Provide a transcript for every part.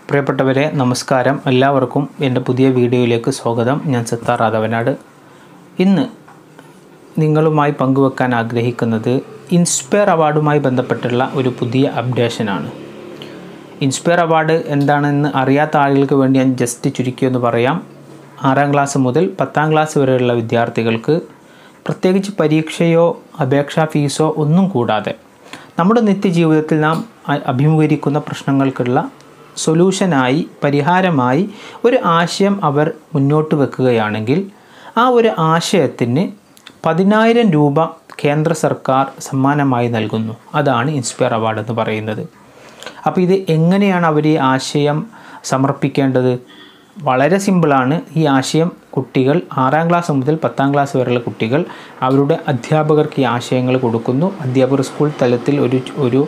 പ്രിയപ്പെട്ടവരെ നമസ്കാരം എല്ലാവർക്കും എൻ്റെ പുതിയ വീഡിയോയിലേക്ക് സ്വാഗതം ഞാൻ സത്താർ രാധവനാട് ഇന്ന് നിങ്ങളുമായി പങ്കുവെക്കാൻ ആഗ്രഹിക്കുന്നത് ഇൻസ്പയർ അവാർഡുമായി ബന്ധപ്പെട്ടുള്ള ഒരു പുതിയ അപ്ഡേഷനാണ് ഇൻസ്പയർ അവാർഡ് എന്താണെന്ന് അറിയാത്ത ആളുകൾക്ക് വേണ്ടി ഞാൻ ജസ്റ്റ് ചുരുക്കിയൊന്ന് പറയാം ആറാം ക്ലാസ് മുതൽ പത്താം ക്ലാസ് വരെയുള്ള വിദ്യാർത്ഥികൾക്ക് പ്രത്യേകിച്ച് പരീക്ഷയോ അപേക്ഷാ ഫീസോ ഒന്നും കൂടാതെ നമ്മുടെ നിത്യജീവിതത്തിൽ നാം അ- അഭിമുഖീകരിക്കുന്ന പ്രശ്നങ്ങൾക്കുള്ള സൊല്യൂഷനായി പരിഹാരമായി ഒരു ആശയം അവർ മുന്നോട്ട് വെക്കുകയാണെങ്കിൽ ആ ഒരു ആശയത്തിന് പതിനായിരം രൂപ കേന്ദ്ര സർക്കാർ സമ്മാനമായി നൽകുന്നു അതാണ് ഇൻസ്പയർ അവാർഡ് എന്ന് പറയുന്നത് അപ്പോൾ ഇത് എങ്ങനെയാണ് അവർ ഈ ആശയം സമർപ്പിക്കേണ്ടത് വളരെ സിമ്പിളാണ് ഈ ആശയം കുട്ടികൾ ആറാം ക്ലാസ് മുതൽ പത്താം ക്ലാസ് വരെയുള്ള കുട്ടികൾ അവരുടെ അധ്യാപകർക്ക് ഈ ആശയങ്ങൾ കൊടുക്കുന്നു അധ്യാപകർ സ്കൂൾ തലത്തിൽ ഒരു ഒരു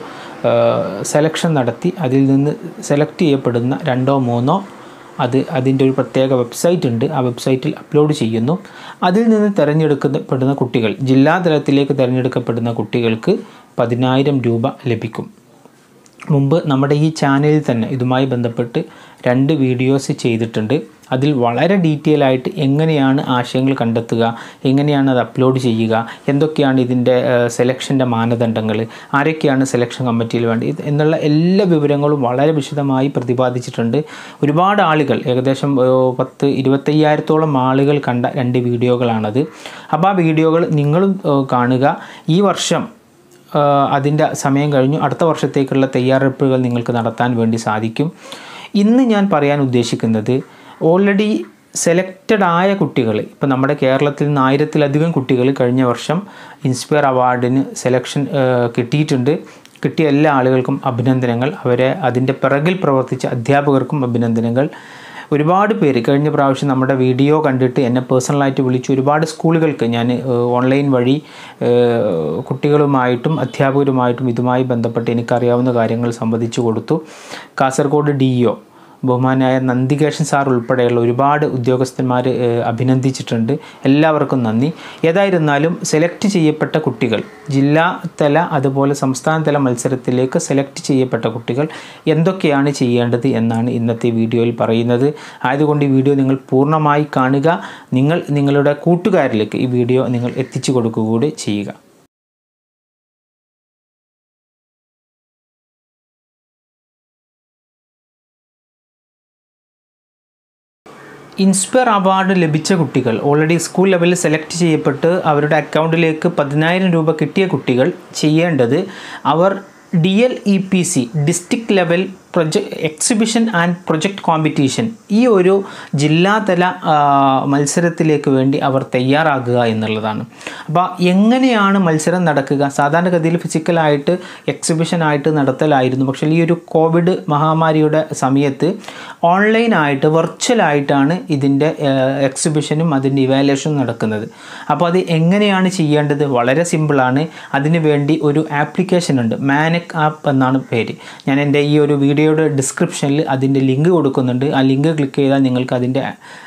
സെലക്ഷൻ നടത്തി അതിൽ നിന്ന് സെലക്ട് ചെയ്യപ്പെടുന്ന രണ്ടോ മൂന്നോ അത് അതിൻ്റെ ഒരു പ്രത്യേക വെബ്സൈറ്റ് ഉണ്ട് ആ വെബ്സൈറ്റിൽ അപ്ലോഡ് ചെയ്യുന്നു അതിൽ നിന്ന് തിരഞ്ഞെടുക്കപ്പെടുന്ന കുട്ടികൾ ജില്ലാ തലത്തിലേക്ക് തിരഞ്ഞെടുക്കപ്പെടുന്ന കുട്ടികൾക്ക് പതിനായിരം രൂപ ലഭിക്കും മുമ്പ് നമ്മുടെ ഈ ചാനലിൽ തന്നെ ഇതുമായി ബന്ധപ്പെട്ട് രണ്ട് വീഡിയോസ് ചെയ്തിട്ടുണ്ട് അതിൽ വളരെ ഡീറ്റെയിൽ ആയിട്ട് എങ്ങനെയാണ് ആശയങ്ങൾ കണ്ടെത്തുക എങ്ങനെയാണ് അത് അപ്ലോഡ് ചെയ്യുക എന്തൊക്കെയാണ് ഇതിൻ്റെ സെലക്ഷൻ്റെ മാനദണ്ഡങ്ങൾ ആരൊക്കെയാണ് സെലക്ഷൻ കമ്മിറ്റിയിൽ വേണ്ടി ഇത് എന്നുള്ള എല്ലാ വിവരങ്ങളും വളരെ വിശദമായി പ്രതിപാദിച്ചിട്ടുണ്ട് ഒരുപാട് ആളുകൾ ഏകദേശം ഏഹ്, പത്ത് ഇരുപത്തയ്യായിരത്തോളം ആളുകൾ കണ്ട രണ്ട് വീഡിയോകളാണത് അപ്പോൾ ആ വീഡിയോകൾ നിങ്ങളും ഏഹ്, കാണുക ഈ വർഷം അതിൻ്റെ സമയം കഴിഞ്ഞു അടുത്ത വർഷത്തേക്കുള്ള തയ്യാറെടുപ്പുകൾ നിങ്ങൾക്ക് നടത്താൻ വേണ്ടി സാധിക്കും ഇന്ന് ഞാൻ പറയാൻ ഉദ്ദേശിക്കുന്നത് ഓൾറെഡി സെലക്റ്റഡ് ആയ കുട്ടികൾ ഇപ്പോൾ നമ്മുടെ കേരളത്തിൽ നിന്ന് ആയിരത്തിലധികം കുട്ടികൾ കഴിഞ്ഞ വർഷം ഇൻസ്പയർ അവാർഡിന് സെലക്ഷൻ കിട്ടിയിട്ടുണ്ട് കിട്ടിയ എല്ലാ ആളുകൾക്കും അഭിനന്ദനങ്ങൾ അവരെ അതിൻ്റെ പിറകിൽ പ്രവർത്തിച്ച അധ്യാപകർക്കും അഭിനന്ദനങ്ങൾ ഒരുപാട് പേര് കഴിഞ്ഞ പ്രാവശ്യം നമ്മുടെ വീഡിയോ കണ്ടിട്ട് എന്നെ പേഴ്സണലായിട്ട് വിളിച്ചു ഒരുപാട് സ്കൂളുകൾക്ക് ഞാൻ ഏഹ്, ഓൺലൈൻ വഴി ഏഹ്, കുട്ടികളുമായിട്ടും അധ്യാപകരുമായിട്ടും ഇതുമായി ബന്ധപ്പെട്ട് എനിക്കറിയാവുന്ന കാര്യങ്ങൾ സംവദിച്ചു കൊടുത്തു കാസർഗോഡ് ഡി ഒ ബഹുമാനായ നന്ദികേശൻ സാർ ഉൾപ്പെടെയുള്ള ഒരുപാട് ഉദ്യോഗസ്ഥന്മാർ അഭിനന്ദിച്ചിട്ടുണ്ട് എല്ലാവർക്കും നന്ദി ഏതായിരുന്നാലും സെലക്ട് ചെയ്യപ്പെട്ട കുട്ടികൾ ജില്ലാ തല അതുപോലെ സംസ്ഥാന തല മത്സരത്തിലേക്ക് സെലക്ട് ചെയ്യപ്പെട്ട കുട്ടികൾ എന്തൊക്കെയാണ് ചെയ്യേണ്ടത് എന്നാണ് ഇന്നത്തെ വീഡിയോയിൽ പറയുന്നത് ആയതുകൊണ്ട് ഈ വീഡിയോ നിങ്ങൾ പൂർണ്ണമായി കാണുക നിങ്ങൾ നിങ്ങളുടെ കൂട്ടുകാരിലേക്ക് ഈ വീഡിയോ നിങ്ങൾ എത്തിച്ചു കൊടുക്കുക കൂടി ചെയ്യുക ഇൻസ്പയർ അവാർഡ് ലഭിച്ച കുട്ടികൾ ഓൾറെഡി സ്കൂൾ ലെവലിൽ സെലക്ട് ചെയ്യപ്പെട്ട് അവരുടെ അക്കൗണ്ടിലേക്ക് പതിനായിരം രൂപ കിട്ടിയ കുട്ടികൾ ചെയ്യേണ്ടത് അവർ D L E P C district level project exhibition and project competition ഈ ഒരു ജില്ലാതല ആ, മത്സരത്തിലേക്ക് വേണ്ടി അവർ തയ്യാറാകുക എന്നുള്ളതാണ് അപ്പോൾ എങ്ങനെയാണ് മത്സരം നടക്കുക സാധാരണഗതിയിൽ ഫിസിക്കലായിട്ട് എക്സിബിഷനായിട്ട് നടത്തലായിരുന്നു പക്ഷേ ഈ ഒരു കോവിഡ് മഹാമാരിയുടെ സമയത്ത് ഓൺലൈനായിട്ട് വെർച്വലായിട്ടാണ് ഇതിൻ്റെ എക്സിബിഷനും അതിൻ്റെ ഇവാലുവേഷനും നടക്കുന്നത് അപ്പോൾ അത് എങ്ങനെയാണ് ചെയ്യേണ്ടത് വളരെ സിമ്പിളാണ് അതിന് വേണ്ടി ഒരു ആപ്ലിക്കേഷൻ ഉണ്ട് മാനക് ആപ്പ് എന്നാണ് പേര് ഞാൻ എൻ്റെ ഈ ഒരു വീഡിയോയുടെ ഡിസ്ക്രിപ്ഷനിൽ അതിൻ്റെ ലിങ്ക് കൊടുക്കുന്നുണ്ട് ആ ലിങ്ക് ക്ലിക്ക് ചെയ്താൽ നിങ്ങൾക്ക് അതിൻ്റെ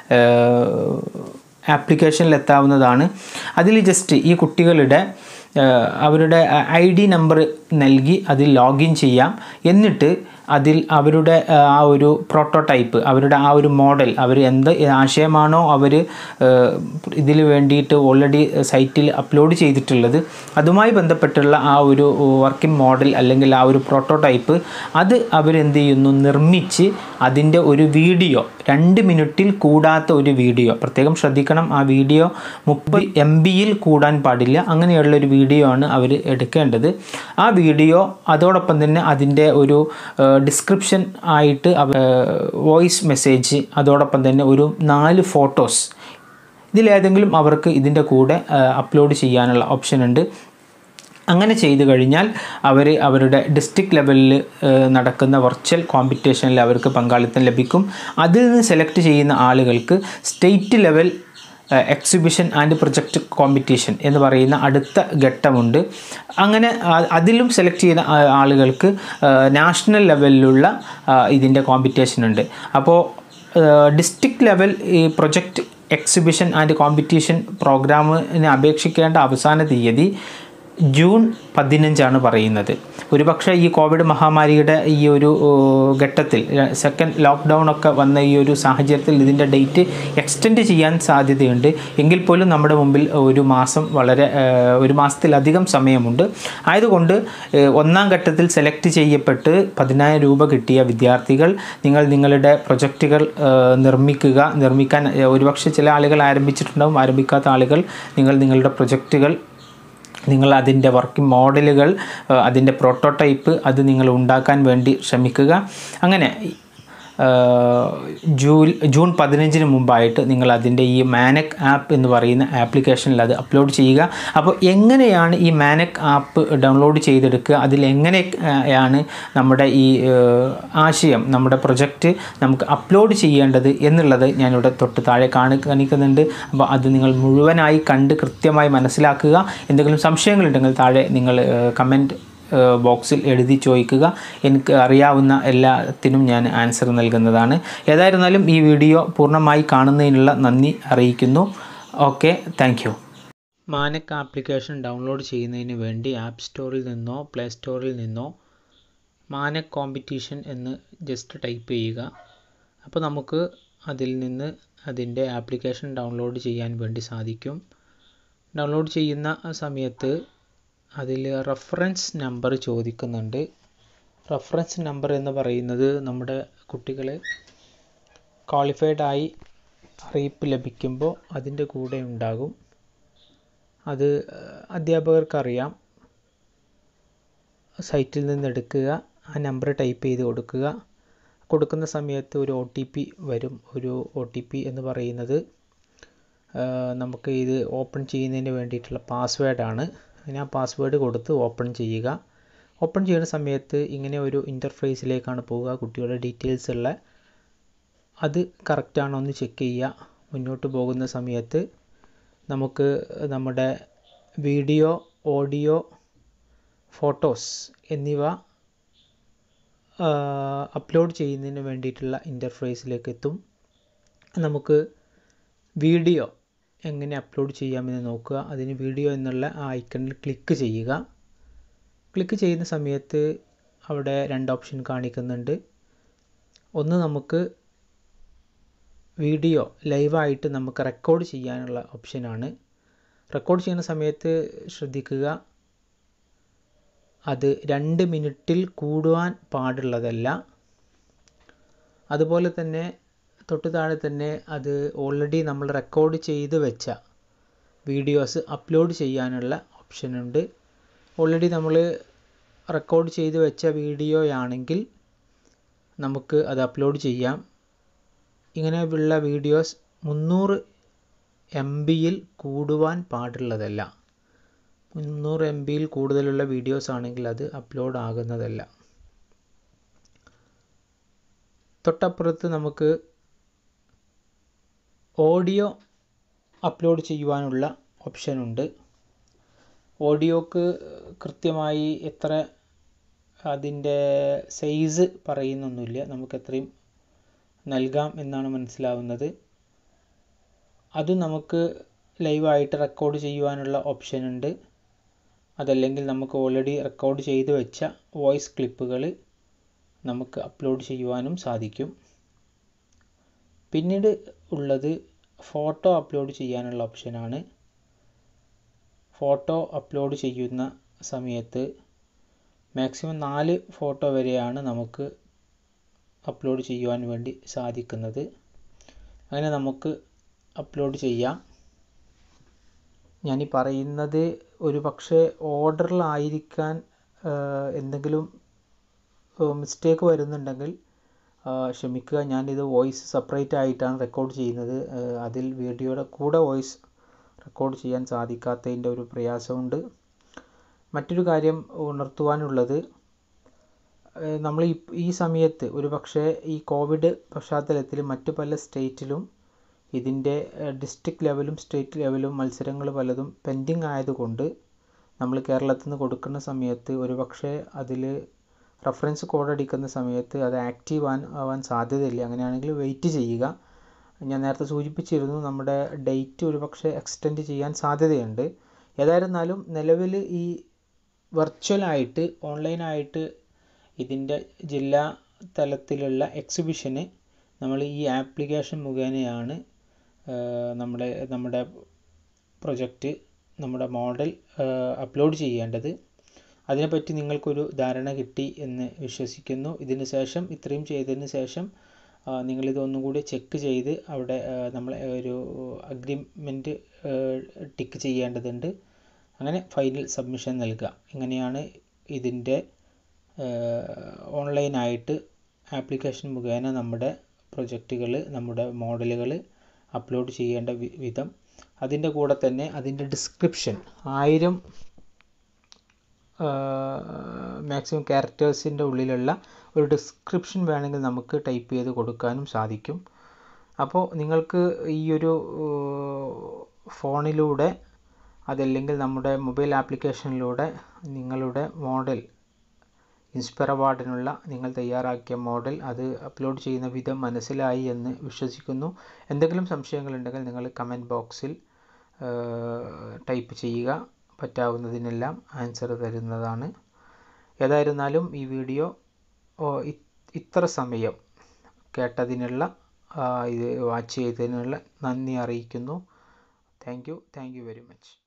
ആപ്ലിക്കേഷനിൽ എത്താവുന്നതാണ് അതിൽ ജസ്റ്റ് ഈ കുട്ടികളുടെ ഏഹ്, അവരുടെ ഐ ഡി നമ്പർ നൽകി അതിൽ ലോഗിൻ ചെയ്യാം എന്നിട്ട് അതിൽ അവരുടെ ഏഹ്, ആ ഒരു പ്രോട്ടോടൈപ്പ് അവരുടെ ആ ഒരു മോഡൽ അവർ എന്ത് ആശയമാണോ അവർ ഇതിൽ വേണ്ടിയിട്ട് ഓൾറെഡി സൈറ്റിൽ അപ്ലോഡ് ചെയ്തിട്ടുള്ളത് അതുമായി ബന്ധപ്പെട്ടുള്ള ആ ഒരു വർക്കിംഗ് മോഡൽ അല്ലെങ്കിൽ ആ ഒരു പ്രോട്ടോടൈപ്പ് അത് അവരെന്ത് ചെയ്യുന്നു നിർമ്മിച്ച് അതിൻ്റെ ഒരു വീഡിയോ രണ്ട് മിനിറ്റിൽ കൂടാത്ത ഒരു വീഡിയോ പ്രത്യേകം ശ്രദ്ധിക്കണം ആ വീഡിയോ മുപ്പത് എം ബിയിൽ കൂടാൻ പാടില്ല അങ്ങനെയുള്ള ഒരു വീഡിയോ ആണ് അവർ എടുക്കേണ്ടത് ആ വീഡിയോ അതോടൊപ്പം തന്നെ അതിൻ്റെ ഒരു ഡിസ്ക്രിപ്ഷൻ ആയിട്ട് വോയിസ് മെസ്സേജ് അതോടൊപ്പം തന്നെ ഒരു നാല് ഫോട്ടോസ് ഇതിലേതെങ്കിലും അവർക്ക് ഇതിൻ്റെ കൂടെ അപ്ലോഡ് ചെയ്യാനുള്ള ഓപ്ഷൻ ഉണ്ട് അങ്ങനെ ചെയ്തു കഴിഞ്ഞാൽ അവർ അവരുടെ ഡിസ്ട്രിക്ട് ലെവലിൽ നടക്കുന്ന വെർച്വൽ കോമ്പറ്റീഷനിൽ അവർക്ക് പങ്കാളിത്തം ലഭിക്കും അതിൽ നിന്ന് സെലക്ട് ചെയ്യുന്ന ആളുകൾക്ക് state level exhibition and project competition എന്ന് പറയുന്ന അടുത്ത ഘട്ടമുണ്ട് അങ്ങനെ ആ- അതിലും സെലക്ട് ചെയ്യുന്ന ആ- ആളുകൾക്ക് നാഷണൽ ലെവലിലുള്ള ഇതിൻ്റെ കോമ്പറ്റീഷൻ ഉണ്ട് അപ്പോൾ ഡിസ്ട്രിക്ട് ലെവൽ ഈ പ്രൊജക്റ്റ് എക്സിബിഷൻ ആൻഡ് കോമ്പറ്റീഷൻ പ്രോഗ്രാമിന് അപേക്ഷിക്കേണ്ട അവസാന തീയതി ജൂൺ പതിനഞ്ചാണ് പറയുന്നത് ഒരുപക്ഷെ ഈ കോവിഡ് മഹാമാരിയുടെ ഈ ഒരു ഏഹ്, ഘട്ടത്തിൽ സെക്കൻഡ് ലോക്ക്ഡൗൺ ഒക്കെ വന്ന ഈ ഒരു സാഹചര്യത്തിൽ ഇതിൻ്റെ ഡേറ്റ് എക്സ്റ്റെൻഡ് ചെയ്യാൻ സാധ്യതയുണ്ട് എങ്കിൽ പോലും നമ്മുടെ മുമ്പിൽ ഒരു മാസം വളരെ ഏഹ്, ഒരു മാസത്തിലധികം സമയമുണ്ട് ആയതുകൊണ്ട് ഏഹ്, ഒന്നാം ഘട്ടത്തിൽ സെലക്ട് ചെയ്യപ്പെട്ട് പതിനായിരം രൂപ കിട്ടിയ വിദ്യാർത്ഥികൾ നിങ്ങൾ നിങ്ങളുടെ പ്രൊജക്റ്റുകൾ ഏഹ്, നിർമ്മിക്കുക നിർമ്മിക്കാൻ ഏഹ്, ഒരുപക്ഷെ ചില ആളുകൾ ആരംഭിച്ചിട്ടുണ്ടാവും ആരംഭിക്കാത്ത ആളുകൾ നിങ്ങൾ നിങ്ങളുടെ പ്രൊജക്റ്റുകൾ നിങ്ങൾ അതിൻ്റെ വർക്കിംഗ് മോഡലുകൾ ഏഹ്, അതിൻ്റെ പ്രോട്ടോടൈപ്പ് അത് നിങ്ങൾ ഉണ്ടാക്കാൻ വേണ്ടി ശ്രമിക്കുക അങ്ങനെ ഏഹ്, ജൂൽ ജൂൺ പതിനഞ്ചിന് മുമ്പായിട്ട് നിങ്ങൾ അതിൻ്റെ ഈ മാനക് ആപ്പ് എന്ന് പറയുന്ന ആപ്ലിക്കേഷനിൽ അത് അപ്ലോഡ് ചെയ്യുക അപ്പോൾ എങ്ങനെയാണ് ഈ മാനക് ആപ്പ് ഡൗൺലോഡ് ചെയ്തെടുക്കുക അതിൽ എങ്ങനെയാണ് നമ്മുടെ ഈ ഏഹ്, ആശയം നമ്മുടെ പ്രൊജക്റ്റ് നമുക്ക് അപ്ലോഡ് ചെയ്യേണ്ടത് എന്നുള്ളത് ഞാനിവിടെ തൊട്ട് താഴെ കാണി കാണിക്കുന്നുണ്ട് അപ്പോൾ അത് നിങ്ങൾ മുഴുവനായി കണ്ട് കൃത്യമായി മനസ്സിലാക്കുക എന്തെങ്കിലും സംശയങ്ങളുണ്ടെങ്കിൽ താഴെ നിങ്ങൾ കമൻറ്റ് ബോക്സിൽ എഴുതി ചോദിക്കുക എനിക്ക് അറിയാവുന്ന എല്ലാത്തിനും ഞാൻ ആൻസർ നൽകുന്നതാണ് ഏതായിരുന്നാലും ഈ വീഡിയോ പൂർണ്ണമായി കാണുന്നതിനുള്ള നന്ദി അറിയിക്കുന്നു okay thank you MANAK application download ചെയ്യുന്നതിന് വേണ്ടി ആപ്പ് സ്റ്റോറിൽ നിന്നോ പ്ലേ സ്റ്റോറിൽ നിന്നോ മാനക് കോമ്പറ്റീഷൻ എന്ന് ജസ്റ്റ് ടൈപ്പ് ചെയ്യുക അപ്പോൾ നമുക്ക് അതിൽ നിന്ന് അതിൻ്റെ ആപ്ലിക്കേഷൻ ഡൗൺലോഡ് ചെയ്യാൻ വേണ്ടി സാധിക്കും ഡൗൺലോഡ് ചെയ്യുന്ന ആ സമയത്ത് അതിൽ റെഫറൻസ് നമ്പർ ചോദിക്കുന്നുണ്ട് റെഫറൻസ് നമ്പർ എന്ന് പറയുന്നത് നമ്മുടെ കുട്ടികൾ ക്വാളിഫൈഡ് ആയി അറിയിപ്പ് ലഭിക്കുമ്പോൾ അതിൻ്റെ കൂടെ ഉണ്ടാകും അത് അധ്യാപകർക്കറിയാം സൈറ്റിൽ നിന്ന് എടുക്കുക ആ നമ്പർ ടൈപ്പ് ചെയ്ത് കൊടുക്കുക കൊടുക്കുന്ന സമയത്ത് ഒരു ഒ ടി പി വരും ഒരു ഒ ടി പി എന്ന് പറയുന്നത് ആ, നമുക്ക് ഇത് ഓപ്പൺ ചെയ്യുന്നതിന് വേണ്ടിയിട്ടുള്ള പാസ്വേഡാണ് അങ്ങനെ ആ പാസ്വേഡ് കൊടുത്ത് ഓപ്പൺ ചെയ്യുക ഓപ്പൺ ചെയ്യുന്ന സമയത്ത് ഇങ്ങനെ ഒരു ഇൻ്റർഫേസിലേക്കാണ് പോവുക കുട്ടിയുടെ ഡീറ്റെയിൽസ് ഉള്ള അത് കറക്റ്റാണോ എന്ന് ചെക്ക് ചെയ്യുക മുന്നോട്ട് പോകുന്ന സമയത്ത് നമുക്ക് നമ്മുടെ വീഡിയോ ഓഡിയോ ഫോട്ടോസ് എന്നിവ അപ്ലോഡ് ചെയ്യുന്നതിന് വേണ്ടിയിട്ടുള്ള ഇൻ്റർഫേസിലേക്ക് എത്തും നമുക്ക് വീഡിയോ എങ്ങനെ അപ്ലോഡ് ചെയ്യാമെന്ന് നോക്കുക അതിന് വീഡിയോ എന്നുള്ള ആ ഐക്കണിൽ ക്ലിക്ക് ചെയ്യുക ക്ലിക്ക് ചെയ്യുന്ന സമയത്ത് അവിടെ രണ്ട് ഓപ്ഷൻ കാണിക്കുന്നുണ്ട് ഒന്ന് നമുക്ക് വീഡിയോ ലൈവായിട്ട് നമുക്ക് റെക്കോർഡ് ചെയ്യാനുള്ള ഓപ്ഷനാണ് റെക്കോർഡ് ചെയ്യുന്ന സമയത്ത് ശ്രദ്ധിക്കുക അത് രണ്ട് മിനിറ്റിൽ കൂടുവാൻ പാടുള്ളതല്ല അതുപോലെ തന്നെ തൊട്ട് താഴെ തന്നെ അത് ഓൾറെഡി നമ്മൾ റെക്കോർഡ് ചെയ്ത് വെച്ച വീഡിയോസ് അപ്ലോഡ് ചെയ്യാനുള്ള ഓപ്ഷനുണ്ട് ഓൾറെഡി നമ്മൾ റെക്കോർഡ് ചെയ്ത് വെച്ച വീഡിയോയാണെങ്കിൽ നമുക്ക് അത് അപ്ലോഡ് ചെയ്യാം ഇങ്ങനെയുള്ള വീഡിയോസ് മുന്നൂറ് എം ബിയിൽ കൂടുവാൻ പാടുള്ളതല്ല മുന്നൂറ് എം ബിയിൽ കൂടുതലുള്ള വീഡിയോസ് ആണെങ്കിൽ അത് അപ്ലോഡ് ആകുന്നതല്ല തൊട്ടപ്പുറത്ത് നമുക്ക് ഓഡിയോ അപ്ലോഡ് ചെയ്യുവാനുള്ള ഓപ്ഷനുണ്ട് ഓഡിയോക്ക് കൃത്യമായി എത്ര അതിൻ്റെ സൈസ് പറയുന്നൊന്നുമില്ല നമുക്ക് എത്രയും നൽകാം എന്നാണ് മനസ്സിലാവുന്നത് അത് നമുക്ക് ലൈവായിട്ട് റെക്കോർഡ് ചെയ്യുവാനുള്ള ഓപ്ഷൻ ഉണ്ട് അതല്ലെങ്കിൽ നമുക്ക് ഓൾറെഡി റെക്കോർഡ് ചെയ്ത് വെച്ച വോയിസ് ക്ലിപ്പുകൾ നമുക്ക് അപ്ലോഡ് ചെയ്യുവാനും സാധിക്കും പിന്നീട് ഉള്ളത് ഫോട്ടോ അപ്ലോഡ് ചെയ്യാനുള്ള ഓപ്ഷനാണ് ഫോട്ടോ അപ്ലോഡ് ചെയ്യുന്ന സമയത്ത് മാക്സിമം നാല് ഫോട്ടോ വരെയാണ് നമുക്ക് അപ്ലോഡ് ചെയ്യുവാൻ വേണ്ടി സാധിക്കുന്നത് അങ്ങനെ നമുക്ക് അപ്ലോഡ് ചെയ്യാം ഞാനീ പറയുന്നത് ഒരു പക്ഷേ ഓർഡറിലായിരിക്കാൻ എന്തെങ്കിലും മിസ്റ്റേക്ക് വരുന്നുണ്ടെങ്കിൽ ആ, ക്ഷമിക്കുക ഞാനിത് വോയിസ് സെപ്പറേറ്റ് ആയിട്ടാണ് റെക്കോർഡ് ചെയ്യുന്നത് ആ, അതിൽ വീഡിയോയുടെ കൂടെ വോയിസ് റെക്കോർഡ് ചെയ്യാൻ സാധിക്കാത്തതിൻ്റെ ഒരു പ്രയാസമുണ്ട് മറ്റൊരു കാര്യം ഉണർത്തുവാനുള്ളത് ഏഹ് നമ്മൾ ഈ ഈ സമയത്ത് ഒരു പക്ഷേ ഈ കോവിഡ് പശ്ചാത്തലത്തിൽ മറ്റു പല സ്റ്റേറ്റിലും ഇതിൻ്റെ ഡിസ്ട്രിക്ട് ലെവലും സ്റ്റേറ്റ് ലെവലും മത്സരങ്ങൾ പലതും പെൻഡിങ് ആയതുകൊണ്ട് നമ്മൾ കേരളത്തിൽ നിന്ന് കൊടുക്കുന്ന സമയത്ത് ഒരു പക്ഷേ അതിൽ റെഫറൻസ് കോഡ് അടിക്കുന്ന സമയത്ത് അത് ആക്റ്റീവ് ആൻ ആവാൻ സാധ്യതയില്ല അങ്ങനെയാണെങ്കിൽ വെയിറ്റ് ചെയ്യുക ഞാൻ നേരത്തെ സൂചിപ്പിച്ചിരുന്നു നമ്മുടെ ഡേറ്റ് ഒരു പക്ഷേ എക്സ്റ്റെൻഡ് ചെയ്യാൻ സാധ്യതയുണ്ട് ഏതായിരുന്നാലും നിലവിൽ ഈ വെർച്വലായിട്ട് ഓൺലൈനായിട്ട് ഇതിൻ്റെ ജില്ലാ തലത്തിലുള്ള എക്സിബിഷന് നമ്മൾ ഈ ആപ്ലിക്കേഷൻ മുഖേനയാണ് നമ്മുടെ നമ്മുടെ പ്രൊജക്റ്റ് നമ്മുടെ മോഡൽ അപ്ലോഡ് ചെയ്യേണ്ടത് അതിനെപ്പറ്റി നിങ്ങൾക്കൊരു ധാരണ കിട്ടി എന്ന് വിശ്വസിക്കുന്നു ഇതിന് ശേഷം ഇത്രയും ചെയ്തതിന് ശേഷം നിങ്ങളിത് ഒന്നും കൂടി ചെക്ക് ചെയ്ത് അവിടെ നമ്മൾ ഒരു അഗ്രിമെൻറ്റ് ടിക്ക് ചെയ്യേണ്ടതുണ്ട് അങ്ങനെ ഫൈനൽ സബ്മിഷൻ നൽകുക ഇങ്ങനെയാണ് ഇതിൻ്റെ ഓൺലൈനായിട്ട് ആപ്ലിക്കേഷൻ മുഖേന നമ്മുടെ പ്രൊജക്റ്റുകൾ നമ്മുടെ മോഡലുകൾ അപ്ലോഡ് ചെയ്യേണ്ട വിധം അതിൻ്റെ കൂടെ തന്നെ അതിൻ്റെ ഡിസ്ക്രിപ്ഷൻ ആയിരം മാക്സിമം ക്യാരക്ടേഴ്സിൻ്റെ ഉള്ളിലുള്ള ഒരു ഡിസ്ക്രിപ്ഷൻ വേണമെങ്കിൽ നമുക്ക് ടൈപ്പ് ചെയ്ത് കൊടുക്കാനും സാധിക്കും അപ്പോൾ നിങ്ങൾക്ക് ഈ ഒരു ഫോണിലൂടെ അതല്ലെങ്കിൽ നമ്മുടെ മൊബൈൽ ആപ്ലിക്കേഷനിലൂടെ നിങ്ങളുടെ മോഡൽ ഇൻസ്പയർ അവാർഡിനുള്ള നിങ്ങൾ തയ്യാറാക്കിയ മോഡൽ അത് അപ്ലോഡ് ചെയ്യുന്ന വിധം മനസ്സിലായി എന്ന് വിശ്വസിക്കുന്നു എന്തെങ്കിലും സംശയങ്ങളുണ്ടെങ്കിൽ നിങ്ങൾ കമൻറ്റ് ബോക്സിൽ ടൈപ്പ് ചെയ്യുക പറ്റാവുന്നതിനെല്ലാം ആൻസർ തരുന്നതാണ് ഏതായിരുന്നാലും ഈ വീഡിയോ ഇത്ര സമയം കേട്ടതിനുള്ള ഇത് വാച്ച് ചെയ്തതിനുള്ള നന്ദി അറിയിക്കുന്നു thank you thank you very much